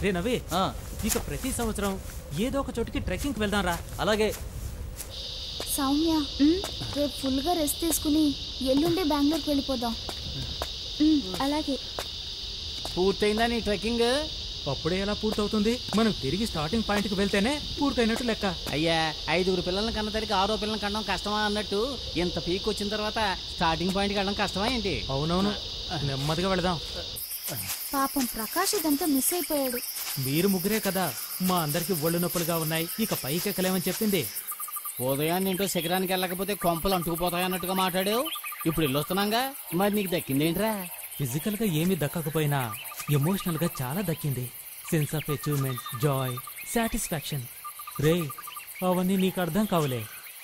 రే నవే ఆ, ఇక ప్రతి సంవత్సరం ఏదో ఒక చోటికి ట్రెక్కింగ్ వెళ్దాం రా అలాగే సౌమ్య రేపు ఫుల్గా రెస్ట్ తీసుకుని ఎల్లుండి బెంగళూరుకి వెళ్ళిపోదాం ఉమ్, అలాగే పూర్తయిందా నీ ట్రెక్కింగ్ అప్పుడే ఎలా పూర్తవుతుంది మనం తిరిగి స్టార్టింగ్ పాయింట్ కి వెళ్తేనే పూర్తయినట్టు లెక్క అయ్యా ఐదుగురు పిల్లల్ని కన్న తరికి ఆరో పిల్లల్ని కనడం కష్టమా అన్నట్టు ఇంత పీక్ వచ్చిన తర్వాత స్టార్టింగ్ పాయింట్కి వెళ్ళడం కష్టమా ఏంటి అవునవును నెమ్మదిగా వెళదాం పాపం ప్రకాష్ ఇదంతా మిస్ అయిపోయాడు మీరు ముగ్గురే కదా మా అందరికి ఒళ్ళు నొప్పులుగా ఉన్నాయి ఇక పైకి ఎక్కలేమని చెప్పింది ఉదయాన్నే ఏంటో శిఖరానికి వెళ్ళకపోతే కొంపలు అంటుకుపోతాయి అన్నట్టుగా మాట్లాడావు ఇప్పుడు వెళ్ళొస్తున్నాగా మరి నీకు దక్కిందేంట్రా ఫిజికల్ గా ఏమీ దక్కకపోయినా ఎమోషనల్ గా చాలా దక్కింది sense of achievement joy satisfaction రే అవన్నీ నీకు అర్థం కావులే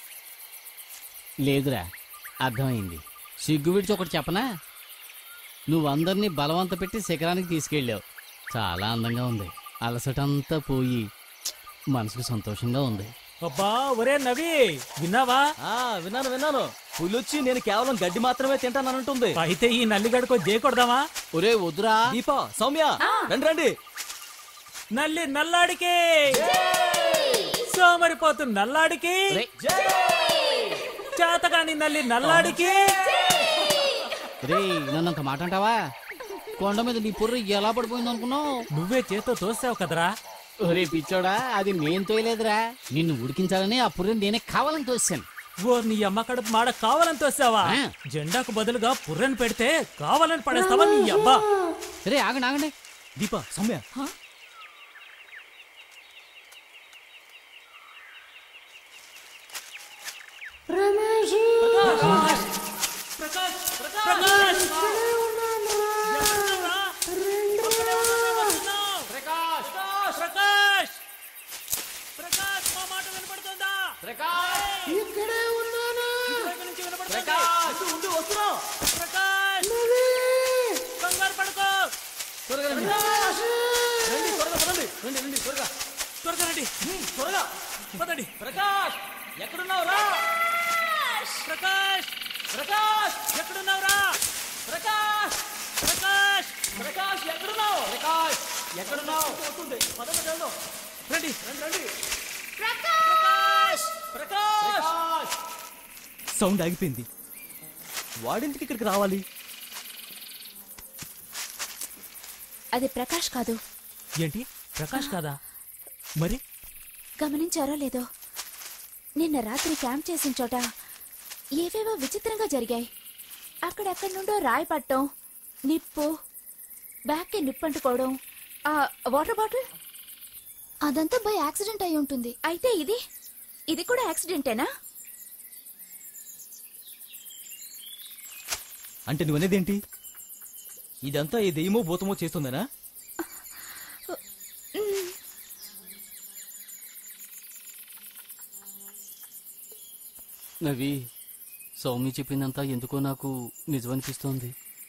లేదురా అర్థమైంది సిగ్గు విడిచి ఒకటి చెప్పనా నువ్వు అందరినీ బలవంత పెట్టి శిఖరానికి తీసుకెళ్ళావు చాలా అందంగా ఉంది అలసటంతా పోయి మనసుకు సంతోషంగా ఉంది అబ్బా ఒరే నవి విన్నావా ఆ విన్నాను విన్నాను పులొచ్చి నేను కేవలం గడ్డి మాత్రమే తింటానంటుంది అయితే ఈ నల్లిగడకో జేకొడదామా ఒరే వద్దురా దీప సౌమ్య రండి రండి నల్లి నల్లాడికి సోమరిపోతు నల్లాడికి ఒరే, చేతగాని నల్లి నల్లాడికి రే నన్నంత మాట అంటావా కొండ మీద నీ పుర్ర ఎలా పడిపోయింది అనుకున్నావు నువ్వే చేత్తో తోసావు కదరా ఒరే పిచ్చోడా అది నేను తోయలేదురా నిన్ను ఉడికించాలని ఆ పుర్రెని నేనే కావాలని తోసాను ఓ నీ అమ్మ కడుపు మాడ కావాలని తోసావా ఆ. జెండాకు బదులుగా పుర్రెని పెడితే కావాలని పడేస్తావా నీ అబ్బా రే ఆగండి ఆగండి దీప సౌమ్య ప్రకాష్ ఎక్కడున్నావురా? ఒక్కడే ఉన్నావా? వస్తున్నావు. ప్రకాష్ ప్రకాష్ మా మాట వినపడుతుందా ఇటువైపు నుంచి వినపడుతుంది. ఉండు వస్తున్నాం ప్రకాష్ కంగారు పడుకో త్వరగా రండి రండి త్వరగా పదండి రండి రండి త్వరగా త్వరగా రండి త్వరగా పదండి ప్రకాష్ ఎక్కడున్నావురా ప్రకాష్ ప్రకాష్ ఎక్కడున్నావురా ప్రకాష్ ప్రకాష్ ప్రకాష్ ఎక్కడున్నావు ప్రకాష్ ఎక్కడున్నావు వస్తుంది పదండి వెళ్దాం రండి రండి రండి ప్రకాష్ ప్రకాష్ సౌండ్ ఆగిపోయింది వాడింటికి ఇక్కడికి రావాలి అది ప్రకాష్ కాదు ఏంటి ప్రకాష్ కాదా మరి గమనించారో లేదో నిన్న రాత్రి క్యాంప్ చేసిన చోట ఏవేవో విచిత్రంగా జరిగాయి అక్కడెక్కడి నుండో రాయి పట్టడం నిప్పు బ్యాగ్కి నిప్పు అంటుకోవడం ఆ వాటర్ బాటిల్ అదంతా బై యాక్సిడెంట్ అయి ఉంటుంది అయితే ఇది ఇది కూడా యాక్సిడెంటేనా అంటే నువ్వనేది ఏంటి ఇదంతా ఏ దెయ్యమో భూతమో చేస్తుందనా నవి సౌమ్య చెప్పిందంతా ఎందుకో నాకు నిజమనిపిస్తోంది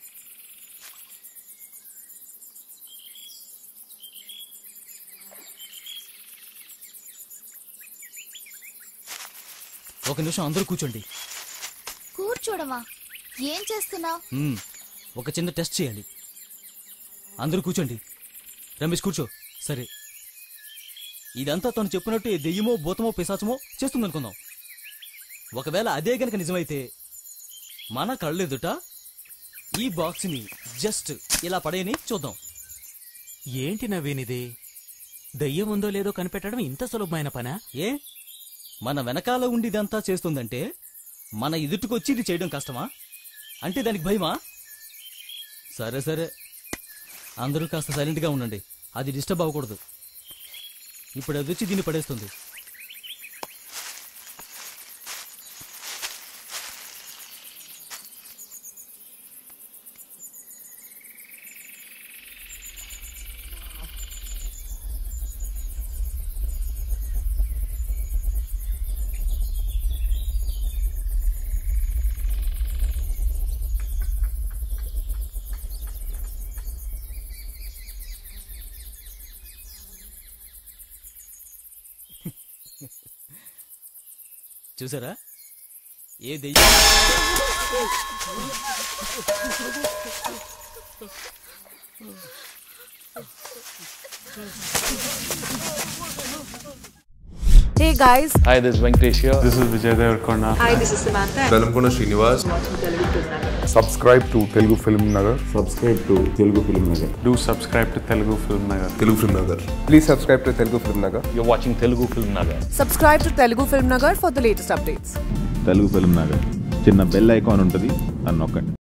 ఒక నిమిషం అందరూ కూర్చోండి కూర్చోడమా ఏం చేస్తున్నావు మ్మ్. ఒక చిన్న టెస్ట్ చేయాలి అందరూ కూర్చోండి రమేష్ కూర్చో సరే ఇదంతా తను చెప్పినట్టు ఏ దెయ్యమో భూతమో పిశాచమో చేస్తుందనుకుందాం ఒకవేళ అదే గనక నిజమైతే మన కళ్ళెదుట ఈ బాక్స్ని జస్ట్ ఇలా పడేయని చూద్దాం ఏంటి నవీనిది దయ్యం ఉందో లేదో కనిపెట్టడం ఇంత సులభమైన పనా ఏ మన వెనకాల ఉండి ఇదంతా చేస్తుందంటే మన ఎదుటికొచ్చి ఇది చేయడం కష్టమా అంటే దానికి భయమా సరే సరే అందరూ కాస్త సైలెంట్గా ఉండండి అది డిస్టర్బ్ అవ్వకూడదు ఇప్పుడు అది వచ్చి దీన్ని పడేస్తుంది చూసారా ఏ దెయ్యం Hey guys, Hi, this is Venkatesh here. This is Vijay Devarkonda. hi, this is Samantha. Velankonda Srinivas subscribe to Telugu Film Nagar subscribe to Telugu Film Nagar Do subscribe to Telugu Film Nagar. Telugu Film Nagar please subscribe to Telugu Film Nagar You're watching Telugu Film Nagar. Subscribe to Telugu Film Nagar for the latest updates. Telugu Film Nagar చిన్న bell icon ఉంటుంది అని నొక్కండి